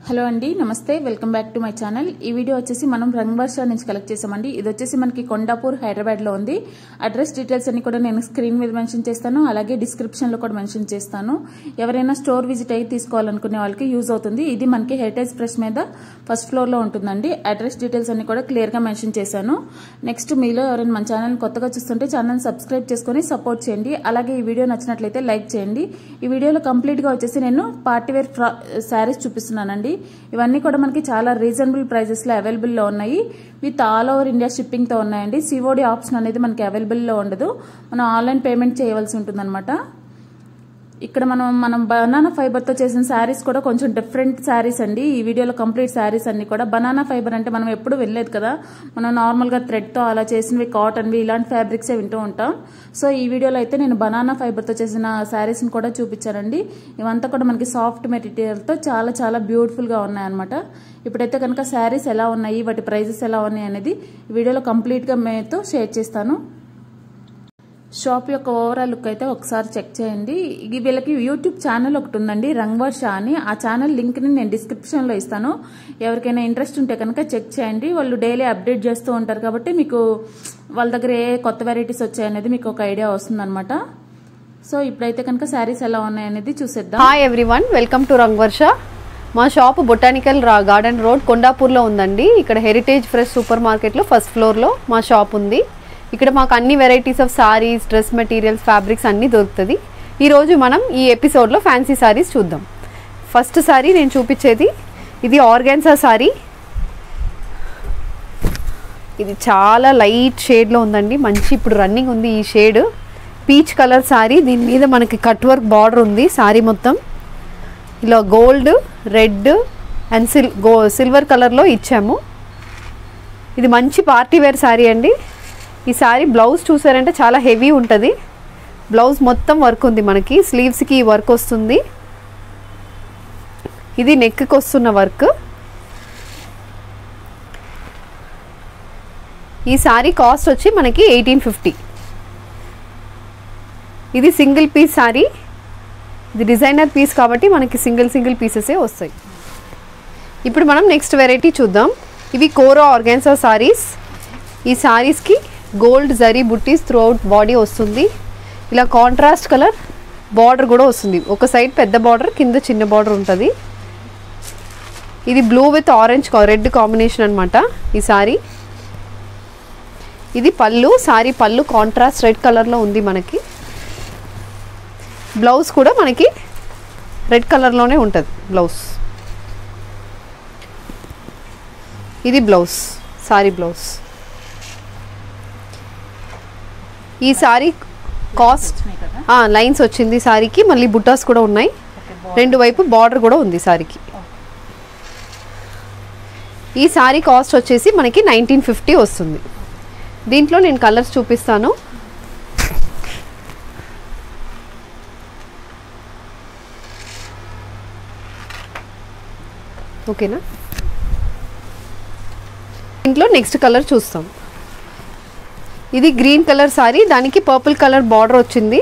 hello అండి namaste welcome back to my channel ఈ video వచ్చేసి మనం రంగ్వర్ష నుంచి కలెక్ట్ చేసామండి ఇది వచ్చేసి మనకి కొండాపూర్ హైదరాబాద్ లో ఉంది అడ్రస్ డీటెయిల్స్ అన్ని కూడా నేను స్క్రీన్ మీద మెన్షన్ చేస్తాను అలాగే డిస్క్రిప్షన్ లో కూడా మెన్షన్ చేస్తాను ఎవరైనా స్టోర్ విజిట్ అయ్యి తీసుకోవాలనుకునే వాళ్ళకి యూజ్ అవుతుంది ఇది మనకి హెరిటేజ్ ప్రెస్ మీద ఫస్ట్ ఫ్లోర్ లో ఉంటుందండి అడ్రస్ డీటెయిల్స్ అన్ని కూడా క్లియర్ గా మెన్షన్ చేశాను నెక్స్ట్ మీలో ఎవరైనా మన ఛానల్ కొత్తగా చూస్తుంటే ఛానల్ సబ్స్క్రైబ్ చేసుకుని సపోర్ట్ చేయండి అలాగే ఈ వీడియో నచ్చినట్లయితే లైక్ చేయండి ఈ వీడియోలో కంప్లీట్ గా వచ్చేసి నేను పార్టీ వేర్ శారీస్ చూపిస్తున్నానండి ఇవన్నీ కూడా మనకి చాలా రీజనబుల్ ప్రైజెస్ లో అవైలబుల్ లో ఉన్నాయి with all over India shipping తో ఉన్నాయండి సిఓడి ఆప్షన్ అనేది మనకి అవైలబుల్ లో ఉండదు మనం ఆన్లైన్ పేమెంట్ చేయవలసి ఉంటుందన్నమాట ఇక్కడ మనం మనం బనానా ఫైబర్ తో చేసిన శారీస్ కూడా కొంచెం డిఫరెంట్ శారీస్ అండి ఈ వీడియోలో కంప్లీట్ శారీస్ అన్ని కూడా బనానా ఫైబర్ అంటే మనం ఎప్పుడు వెళ్ళలేదు కదా మనం నార్మల్ గా థ్రెడ్ తో అలా చేసినవి కాటన్వి ఇలాంటి ఫ్యాబ్రిక్స్ వింటూ ఉంటాం సో ఈ వీడియోలో అయితే నేను బనానా ఫైబర్ తో చేసిన శారీస్ ని కూడా చూపించానండి ఇవంతా కూడా మనకి సాఫ్ట్ మెటీరియల్ తో చాలా చాలా బ్యూటిఫుల్ గా ఉన్నాయన్నమాట ఇప్పుడైతే కనుక శారీస్ ఎలా ఉన్నాయి వాటి ప్రైజెస్ ఎలా ఉన్నాయి అనేది ఈ వీడియోలో కంప్లీట్ గా మీతో షేర్ చేస్తాను షాప్ యొక్క ఓవరాల్ లుక్ అయితే ఒకసారి చెక్ చేయండి ఇది వీళ్ళకి యూట్యూబ్ ఛానల్ ఒకటి ఉందండి రంగ్వర్ష అని ఆ ఛానల్ లింక్ని నేను డిస్క్రిప్షన్లో ఇస్తాను ఎవరికైనా ఇంట్రెస్ట్ ఉంటే కనుక చెక్ చేయండి వాళ్ళు డైలీ అప్డేట్ చేస్తూ ఉంటారు కాబట్టి మీకు వాళ్ళ దగ్గర ఏ కొత్త వెరైటీస్ వచ్చాయనేది మీకు ఒక ఐడియా వస్తుందన్నమాట సో ఇప్పుడైతే కనుక శారీస్ ఎలా ఉన్నాయనేది చూసేద్దాం hi everyone welcome to Rangvarsha మా షాప్ బొటానికల్ రా గార్డెన్ రోడ్ కొండాపూర్లో ఉందండి ఇక్కడ హెరిటేజ్ ఫ్రెష్ సూపర్ మార్కెట్లో ఫస్ట్ ఫ్లోర్లో మా షాప్ ఉంది ఇక్కడ మాకు అన్ని varieties of saris dress materials fabrics అన్నీ దొరుకుతుంది ఈరోజు మనం ఈ ఎపిసోడ్లో ఫ్యాన్సీ సారీస్ చూద్దాం ఫస్ట్ సారీ నేను చూపించేది ఇది ఆర్గాన్సా సారీ ఇది చాలా లైట్ షేడ్లో ఉందండి మంచి ఇప్పుడు రన్నింగ్ ఉంది ఈ షేడ్ పీచ్ కలర్ సారీ దీని మీద మనకి కట్ వర్క్ బార్డర్ ఉంది సారీ మొత్తం ఇలా గోల్డ్ రెడ్ అండ్ సిల్ గో సిల్వర్ కలర్లో ఇచ్చాము ఇది మంచి పార్టీ వేర్ శారీ అండి ఈ శారీ బ్లౌజ్ చూసారంటే చాలా హెవీ ఉంటుంది బ్లౌజ్ మొత్తం వర్క్ ఉంది మనకి స్లీవ్స్కి వర్క్ వస్తుంది ఇది నెక్కి వస్తున్న వర్క్ ఈ శారీ కాస్ట్ వచ్చి మనకి ఎయిటీన్ ఫిఫ్టీ ఇది సింగిల్ పీస్ శారీ ఇది డిజైనర్ పీస్ కాబట్టి మనకి సింగిల్ సింగిల్ పీసెసే వస్తాయి ఇప్పుడు మనం నెక్స్ట్ వెరైటీ చూద్దాం ఇవి కోరో ఆర్గాన్సా సారీస్ ఈ సారీస్కి gold zari buttis throughout body వస్తుంది ఇలా కాంట్రాస్ట్ కలర్ బార్డర్ కూడా వస్తుంది ఒక సైడ్ పెద్ద బార్డర్ కింద చిన్న బార్డర్ ఉంటుంది ఇది blue with orange red combination అనమాట ఈ సారీ ఇది పళ్ళు సారీ పళ్ళు కాంట్రాస్ట్ రెడ్ కలర్లో ఉంది మనకి బ్లౌజ్ కూడా మనకి రెడ్ కలర్లోనే ఉంటుంది బ్లౌజ్ ఇది బ్లౌజ్ సారీ బ్లౌజ్ ఈ సారీ కాస్ట్ లైన్స్ వచ్చింది సారీకి మళ్ళీ బుట్టాస్ కూడా ఉన్నాయి రెండు వైపు బార్డర్ కూడా ఉంది సారీకి ఈ సారీ కాస్ట్ వచ్చేసి మనకి నైన్టీన్ ఫిఫ్టీ వస్తుంది దీంట్లో నేను కలర్స్ చూపిస్తాను ఓకేనా దీంట్లో నెక్స్ట్ కలర్ చూస్తాం ఇది గ్రీన్ కలర్ సారీ దానికి పర్పుల్ కలర్ బార్డర్ వచ్చింది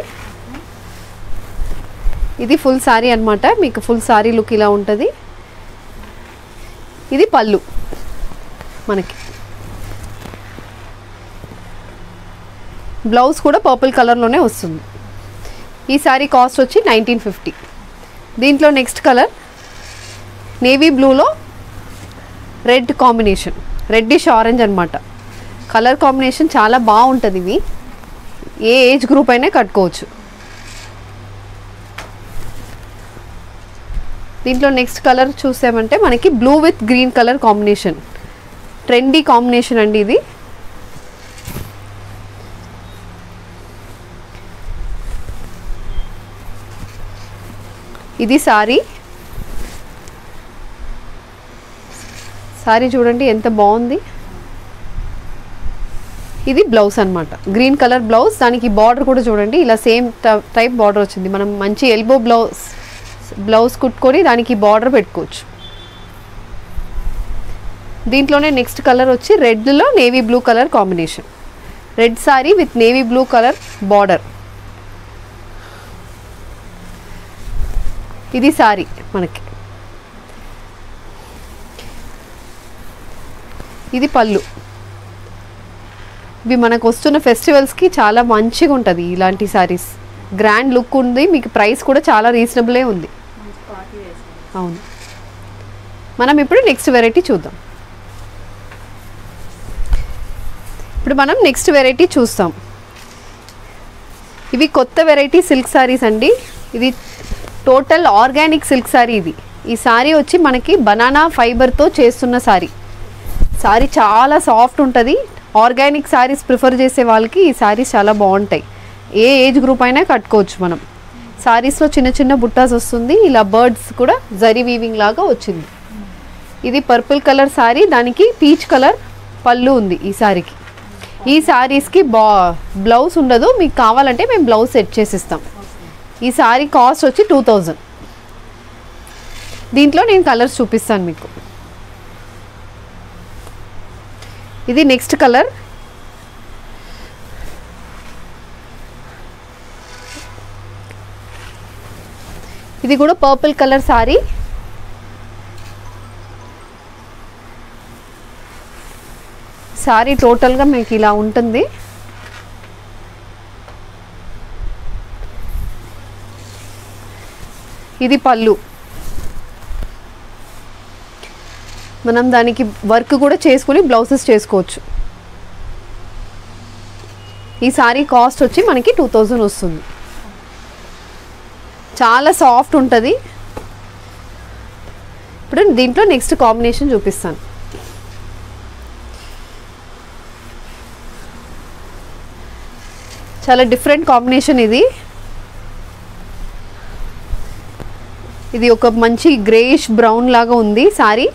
ఇది ఫుల్ సారీ అనమాట మీకు ఫుల్ సారీ లుక్ ఇలా ఉంటుంది ఇది పళ్ళు మనకి బ్లౌజ్ కూడా పర్పుల్ కలర్లోనే వస్తుంది ఈ సారీ కాస్ట్ వచ్చి నైన్టీన్ ఫిఫ్టీ దీంట్లో నెక్స్ట్ కలర్ నేవీ బ్లూలో రెడ్ కాంబినేషన్ రెడ్డిష్ ఆరెంజ్ అనమాట కలర్ కాంబినేషన్ చాలా బాగుంటుంది ఇవి ఏ ఏజ్ గ్రూప్ అయినా కట్టుకోవచ్చు దీంట్లో నెక్స్ట్ కలర్ చూసామంటే మనకి blue with green colour combination trendy combination అండి ఇది ఇది సారీ సారీ చూడండి ఎంత బాగుంది ఇది బ్లౌజ్ అనమాట గ్రీన్ కలర్ బ్లౌజ్ దానికి బార్డర్ కూడా చూడండి ఇలా సేమ్ టైప్ బార్డర్ వచ్చింది మనం మంచి ఎల్బో బ్లౌజ్ బ్లౌజ్ కుట్టుకొని దానికి బార్డర్ పెట్టుకోవచ్చు దీంట్లోనే నెక్స్ట్ కలర్ వచ్చి రెడ్లో navy blue colour combination red sari with navy blue colour border ఇది సారీ మనకి ఇది పళ్ళు ఇవి మనకు వస్తున్న ఫెస్టివల్స్కి చాలా మంచిగా ఉంటుంది ఇలాంటి శారీస్ గ్రాండ్ లుక్ ఉంది మీకు ప్రైస్ కూడా చాలా రీజనబులే ఉంది అవును మనం ఇప్పుడు నెక్స్ట్ వెరైటీ చూద్దాం ఇప్పుడు మనం నెక్స్ట్ వెరైటీ చూస్తాం ఇవి కొత్త వెరైటీ సిల్క్ సారీస్ అండి ఇది టోటల్ ఆర్గానిక్ సిల్క్ సారీ ఇది ఈ సారీ వచ్చి మనకి బనానా ఫైబర్తో చేస్తున్న సారీ సారీ చాలా సాఫ్ట్ ఉంటుంది ఆర్గానిక్ సారీస్ ప్రిఫర్ చేసే వాళ్ళకి ఈ సారీస్ చాలా బాగుంటాయి ఏ ఏజ్ గ్రూప్ అయినా కట్టుకోవచ్చు మనం సారీస్లో చిన్న చిన్న బుట్టాస్ వస్తుంది ఇలా బర్డ్స్ కూడా జరీ వీవింగ్ లాగా వచ్చింది ఇది పర్పుల్ కలర్ సారీ దానికి పీచ్ కలర్ పళ్ళు ఉంది ఈ సారీకి ఈ సారీస్కి బా బ్లౌజ్ ఉండదు మీకు కావాలంటే మేము బ్లౌజ్ సెట్ చేసిస్తాం ఈ సారీ కాస్ట్ వచ్చి టూ థౌజండ్ దీంట్లో నేను కలర్స్ చూపిస్తాను మీకు ఇది నెక్స్ట్ కలర్ ఇది కూడా పర్పుల్ కలర్ సారీ సారీ టోటల్గా మీకు ఇలా ఉంటుంది ఇది పళ్ళు మనం దానికి వర్క్ కూడా చేసుకుని బ్లౌజెస్ చేసుకోవచ్చు ఈ సారీ కాస్ట్ వచ్చి మనకి టూ థౌజండ్ వస్తుంది చాలా సాఫ్ట్ ఉంటుంది ఇప్పుడు దీంట్లో నెక్స్ట్ కాంబినేషన్ చూపిస్తాను చాలా డిఫరెంట్ కాంబినేషన్ ఇది ఇది ఒక మంచి గ్రేయిష్ బ్రౌన్ లాగా ఉంది సారీ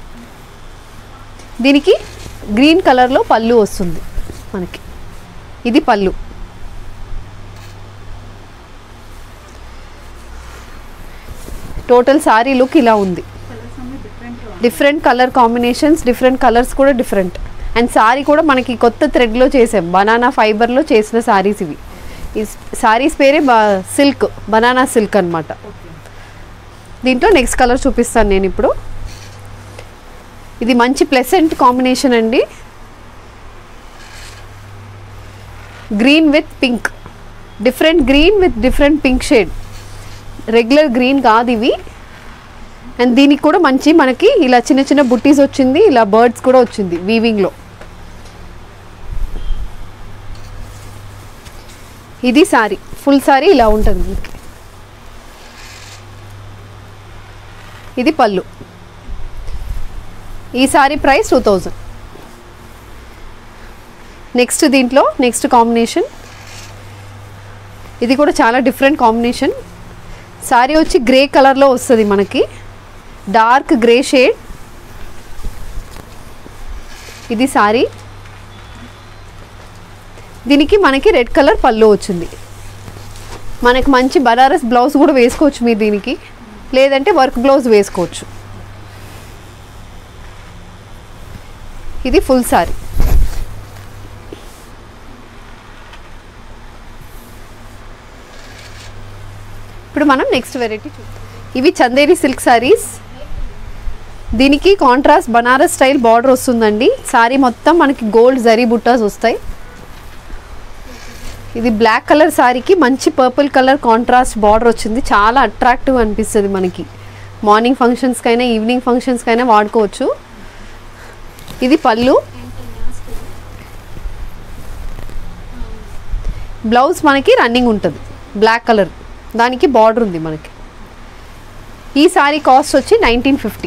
దీనికి గ్రీన్ కలర్లో పళ్ళు వస్తుంది మనకి ఇది పళ్ళు టోటల్ సారీ లుక్ ఇలా ఉంది different colour combinations different colours కూడా డిఫరెంట్ అండ్ సారీ కూడా మనకి కొత్త థ్రెడ్లో చేసాం బనానా ఫైబర్లో చేసిన సారీస్ ఇవి ఈ సారీస్ పేరే బా సిల్క్ బనానా సిల్క్ అనమాట దీంట్లో నెక్స్ట్ కలర్ చూపిస్తాను నేను ఇప్పుడు ఇది మంచి ప్లెసెంట్ కాంబినేషన్ అండి green with pink different green with different pink shade regular green కాదు ఇవి అండ్ దీనికి కూడా మంచి మనకి ఇలా చిన్న చిన్న బుట్టీస్ వచ్చింది ఇలా బర్డ్స్ కూడా వచ్చింది వీవింగ్లో ఇది సారీ ఫుల్ సారీ ఇలా ఉంటుంది మీకు ఇది పళ్ళు ఈ sari price two thousand next దీంట్లో నెక్స్ట్ కాంబినేషన్ ఇది కూడా చాలా డిఫరెంట్ కాంబినేషన్ సారీ వచ్చి గ్రే కలర్లో వస్తుంది మనకి డార్క్ గ్రే షేడ్ ఇది సారీ దీనికి మనకి రెడ్ కలర్ పళ్ళు వచ్చింది మనకి మంచి బనారస్ బ్లౌజ్ కూడా వేసుకోవచ్చు మీరు దీనికి లేదంటే వర్క్ బ్లౌజ్ వేసుకోవచ్చు ఇది ఫుల్ సారీ ఇప్పుడు మనం నెక్స్ట్ వెరైటీ చూద్దాం ఇవి చందేరి సిల్క్ సారీస్ దీనికి కాంట్రాస్ట్ బనారస్ స్టైల్ బార్డర్ వస్తుందండి సారీ మొత్తం మనకి గోల్డ్ జరీ బుట్టాస్ వస్తాయి ఇది బ్లాక్ కలర్ సారీకి మంచి పర్పుల్ కలర్ కాంట్రాస్ట్ బార్డర్ వచ్చింది చాలా అట్రాక్టివ్ అనిపిస్తుంది మనకి మార్నింగ్ ఫంక్షన్స్కైనా ఈవినింగ్ ఫంక్షన్స్కైనా వాడుకోవచ్చు ఇది పళ్ళు బ్లౌజ్ మనకి రన్నింగ్ ఉంటుంది బ్లాక్ కలర్ దానికి బార్డర్ ఉంది మనకి ఈ సారీ కాస్ట్ వచ్చి నైన్టీన్ ఫిఫ్టీ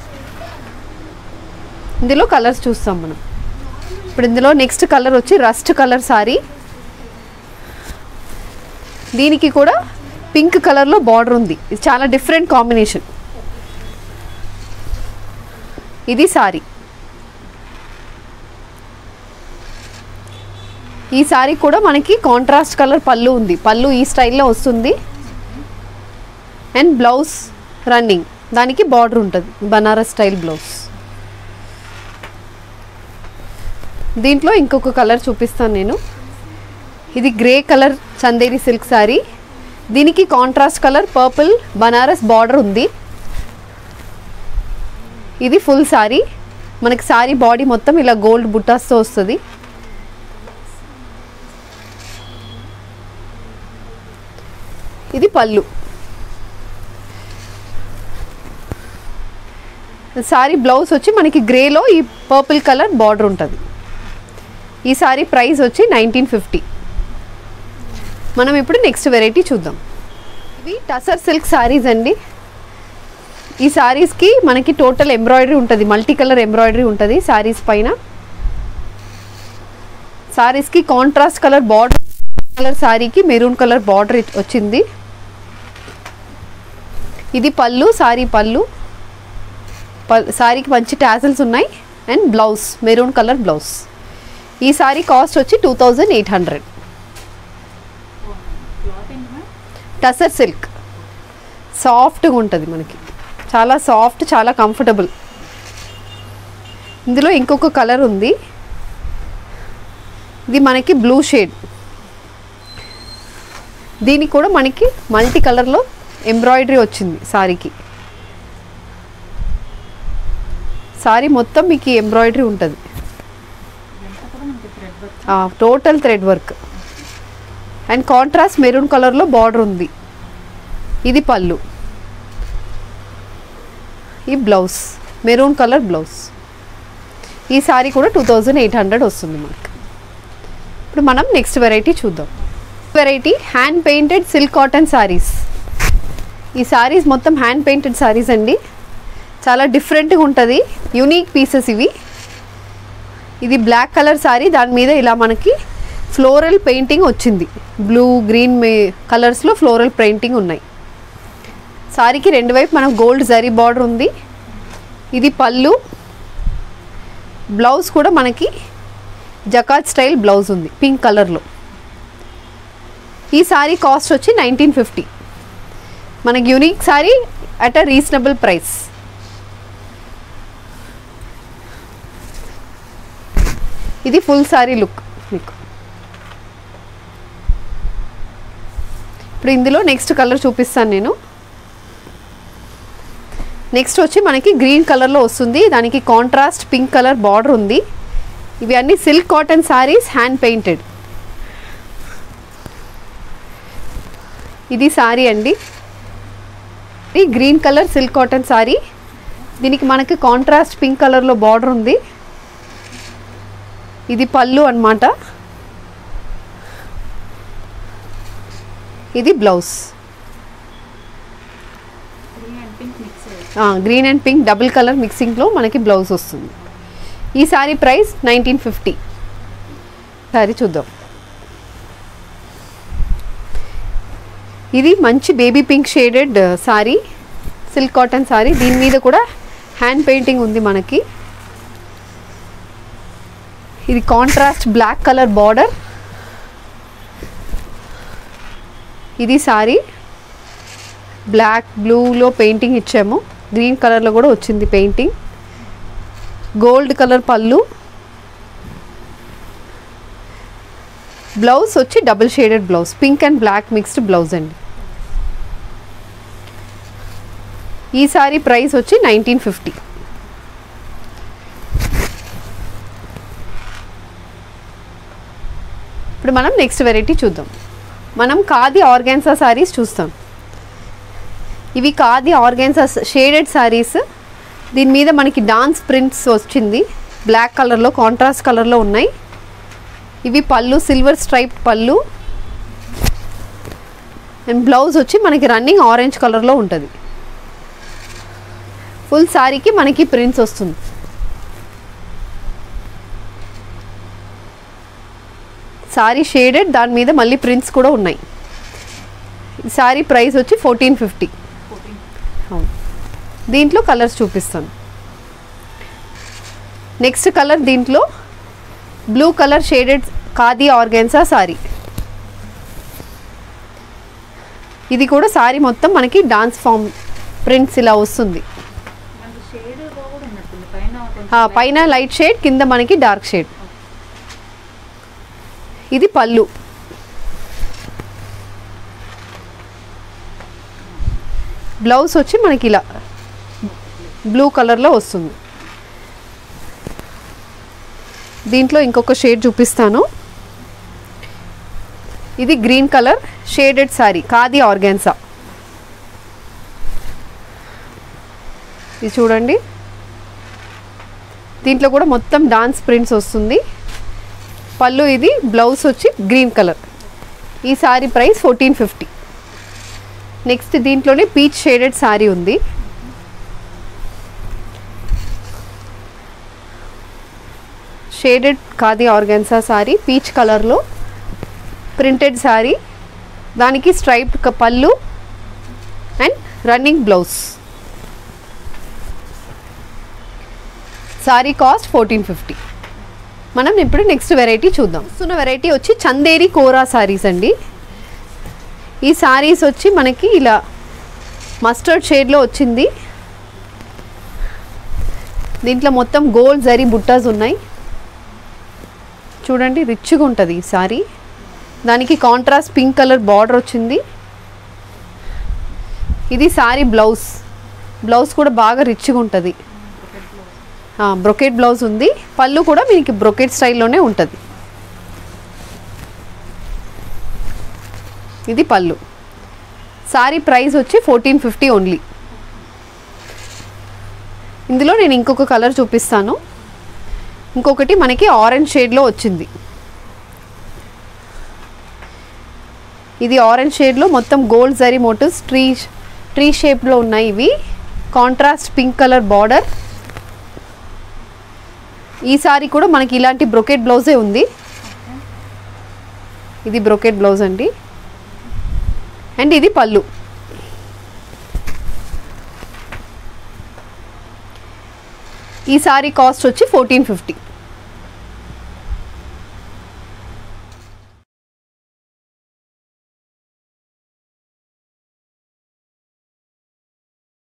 ఇందులో కలర్స్ చూస్తాం మనం ఇప్పుడు ఇందులో నెక్స్ట్ కలర్ వచ్చి రస్ట్ కలర్ సారీ దీనికి కూడా పింక్ కలర్లో బార్డర్ ఉంది ఇది చాలా డిఫరెంట్ కాంబినేషన్ ఇది సారీ ఈ సారీ కూడా మనకి కాంట్రాస్ట్ కలర్ పళ్ళు ఉంది పళ్ళు ఈ స్టైల్లో వస్తుంది అండ్ బ్లౌజ్ రన్నింగ్ దానికి బార్డర్ ఉంటుంది బనారస్ స్టైల్ బ్లౌజ్ దీంట్లో ఇంకొక కలర్ చూపిస్తాను నేను ఇది grey colour Chanderi silk sari దీనికి contrast colour purple Banaras border ఉంది ఇది ఫుల్ సారీ మనకి సారీ బాడీ మొత్తం ఇలా గోల్డ్ బుట్టాస్తో వస్తుంది ఇది పళ్ళు సారీ బ్లౌజ్ వచ్చి మనకి గ్రేలో ఈ పర్పుల్ కలర్ బార్డర్ ఉంటుంది ఈ సారీ ప్రైస్ వచ్చి నైన్టీన్ ఫిఫ్టీ మనం ఇప్పుడు నెక్స్ట్ వెరైటీ చూద్దాం ఇవి టసర్ సిల్క్ సారీస్ అండి ఈ సారీస్కి మనకి టోటల్ ఎంబ్రాయిడరీ ఉంటుంది మల్టీ కలర్ ఎంబ్రాయిడరీ ఉంటుంది సారీస్ పైన సారీస్కి కాంట్రాస్ట్ కలర్ బార్డర్ కలర్ సారీకి మెరూన్ కలర్ బార్డర్ వచ్చింది ఇది పళ్ళు సారీ పళ్ళు పల్ సారీకి మంచి టాజల్స్ ఉన్నాయి and blouse maroon colour blouse ఈ సారీ కాస్ట్ వచ్చి two thousand eight hundred tussar silk సాఫ్ట్గా ఉంటుంది మనకి చాలా సాఫ్ట్ చాలా కంఫర్టబుల్ ఇందులో ఇంకొక కలర్ ఉంది ఇది మనకి బ్లూ షేడ్ దీనికి కూడా మనకి మల్టీ కలర్లో ఎంబ్రాయిడరీ వచ్చింది సారీకి సారీ మొత్తం మీకు ఎంబ్రాయిడరీ ఉంటుంది total thread work and contrast maroon కలర్లో బార్డర్ ఉంది ఇది పళ్ళు ఈ బ్లౌజ్ మెరూన్ కలర్ బ్లౌజ్ ఈ సారీ కూడా టూ థౌజండ్ ఎయిట్ హండ్రెడ్ వస్తుంది మనకు ఇప్పుడు మనం నెక్స్ట్ వెరైటీ చూద్దాం variety hand painted silk cotton saris ఈ సారీస్ మొత్తం హ్యాండ్ పెయింటెడ్ సారీస్ అండి చాలా డిఫరెంట్గా ఉంటుంది యూనిక్ పీసెస్ ఇవి ఇది బ్లాక్ కలర్ సారీ దాని మీద ఇలా మనకి ఫ్లోరల్ పెయింటింగ్ వచ్చింది బ్లూ గ్రీన్ మే కలర్స్లో ఫ్లోరల్ పెయింటింగ్ ఉన్నాయి సారీకి రెండు వైపు మనకు గోల్డ్ జరీ బార్డర్ ఉంది ఇది పళ్ళు బ్లౌజ్ కూడా మనకి జకాత్ స్టైల్ బ్లౌజ్ ఉంది పింక్ కలర్లో ఈ సారీ కాస్ట్ వచ్చి నైన్టీన్ ఫిఫ్టీ మనకి unique sari at a reasonable price ఇది ఫుల్ సారీ లుక్ మీకు ఇప్పుడు ఇందులో నెక్స్ట్ కలర్ చూపిస్తాను నేను నెక్స్ట్ వచ్చి మనకి గ్రీన్ కలర్లో వస్తుంది దానికి కాంట్రాస్ట్ పింక్ కలర్ బార్డర్ ఉంది ఇవి అన్ని silk cotton saris hand painted ఇది సారీ అండి ఇది green colour silk cotton sari దీనికి మనకి కాంట్రాస్ట్ పింక్ కలర్లో బార్డర్ ఉంది ఇది పళ్ళు అన్నమాట ఇది blouse green and pink double colour మిక్సింగ్లో మనకి బ్లౌజ్ వస్తుంది ఈ sari price nineteen fifty sari చూద్దాం ఇది మంచి baby pink shaded sari silk cotton sari దీని మీద కూడా హ్యాండ్ పెయింటింగ్ ఉంది మనకి ఇది కాంట్రాస్ట్ బ్లాక్ కలర్ బార్డర్ ఇది సారీ బ్లాక్ బ్లూలో పెయింటింగ్ ఇచ్చాము గ్రీన్ కలర్లో కూడా వచ్చింది పెయింటింగ్ గోల్డ్ కలర్ పళ్ళు బ్లౌజ్ వచ్చి double shaded blouse pink and black mixed blouse అండి ఈ సారీ ప్రైస్ వచ్చి నైన్టీన్ ఫిఫ్టీ ఇప్పుడు మనం నెక్స్ట్ వెరైటీ చూద్దాం మనం ఖాదీ ఆర్గాన్సా సారీస్ చూస్తాం ఇవి ఖాదీ ఆర్గాన్సా షేడెడ్ సారీస్ దీని మీద మనకి డాన్స్ ప్రింట్స్ వచ్చింది బ్లాక్ కలర్లో కాంట్రాస్ట్ కలర్లో ఉన్నాయి ఇవి పళ్ళు సిల్వర్ స్ట్రైప్ పళ్ళు అండ్ బ్లౌజ్ వచ్చి మనకి రన్నింగ్ ఆరెంజ్ కలర్లో ఉంటుంది ఫుల్ శారీకి మనకి ప్రింట్స్ వస్తుంది సారీ షేడెడ్ దాని మీద మళ్ళీ ప్రింట్స్ కూడా ఉన్నాయి ఈ సారీ ప్రైస్ వచ్చి ఫోర్టీన్ ఫిఫ్టీ అవును దీంట్లో కలర్స్ చూపిస్తాను నెక్స్ట్ కలర్ దీంట్లో blue colour shaded khadi organza sari ఇది కూడా సారీ మొత్తం మనకి డాన్స్ ఫామ్ ప్రింట్స్ ఇలా వస్తుంది ఆ, పైన లైట్ షేడ్ కింద మనకి డార్క్ షేడ్ ఇది పళ్ళు బ్లౌజ్ వచ్చి మనకి ఇలా బ్లూ కలర్లో వస్తుంది దీంట్లో ఇంకొక షేడ్ చూపిస్తాను ఇది green colour shaded sari khadi organza ఇది చూడండి దీంట్లో కూడా మొత్తం డాన్స్ ప్రింట్స్ వస్తుంది పళ్ళు ఇది బ్లౌజ్ వచ్చి గ్రీన్ కలర్ ఈ sari price fourteen fifty next దీంట్లోనే పీచ్ షేడెడ్ శారీ ఉంది shaded khadi organza sari peach కలర్లో ప్రింటెడ్ శారీ దానికి స్ట్రైప్డ్ పళ్ళు and running blouse sari cost fourteen fifty మనం ఇప్పుడు నెక్స్ట్ వెరైటీ చూద్దాం వస్తున్న వెరైటీ వచ్చి చందేరి కోరా సారీస్ అండి ఈ సారీస్ వచ్చి మనకి ఇలా మస్టర్డ్ షేడ్లో వచ్చింది దీంట్లో మొత్తం గోల్డ్ జరీ బుట్టాస్ ఉన్నాయి చూడండి రిచ్గా ఉంటుంది ఈ సారీ దానికి కాంట్రాస్ట్ పింక్ కలర్ బార్డర్ వచ్చింది ఇది సారీ బ్లౌజ్ బ్లౌజ్ కూడా బాగా రిచ్గా ఉంటుంది బ్రొకెట్ బ్లౌజ్ ఉంది పళ్ళు కూడా మీకు బ్రొకెట్ స్టైల్లోనే ఉంటుంది ఇది పళ్ళు సారీ ప్రైస్ వచ్చి ఫోర్టీన్ ఫిఫ్టీ ఓన్లీ ఇందులో నేను ఇంకొక కలర్ చూపిస్తాను ఇంకొకటి మనకి ఆరెంజ్ షేడ్లో వచ్చింది ఇది ఆరెంజ్ షేడ్లో మొత్తం gold zari motifs tree tree షేప్లో ఉన్నాయి ఇవి కాంట్రాస్ట్ పింక్ కలర్ బార్డర్ ఈ సారీ కూడా మనకి ఇలాంటి బ్రొకెట్ బ్లౌజే ఉంది ఇది బ్రొకెట్ బ్లౌజ్ అండి అండ్ ఇది పళ్ళు ఈ సారీ కాస్ట్ వచ్చి ఫోర్టీన్ ఫిఫ్టీ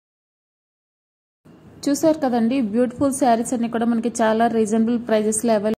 చూసారు కదండి బ్యూటిఫుల్ శారీస్ అన్ని కూడా మనకి చాలా రీజనబుల్ ప్రైజెస్లో అవైలబుల్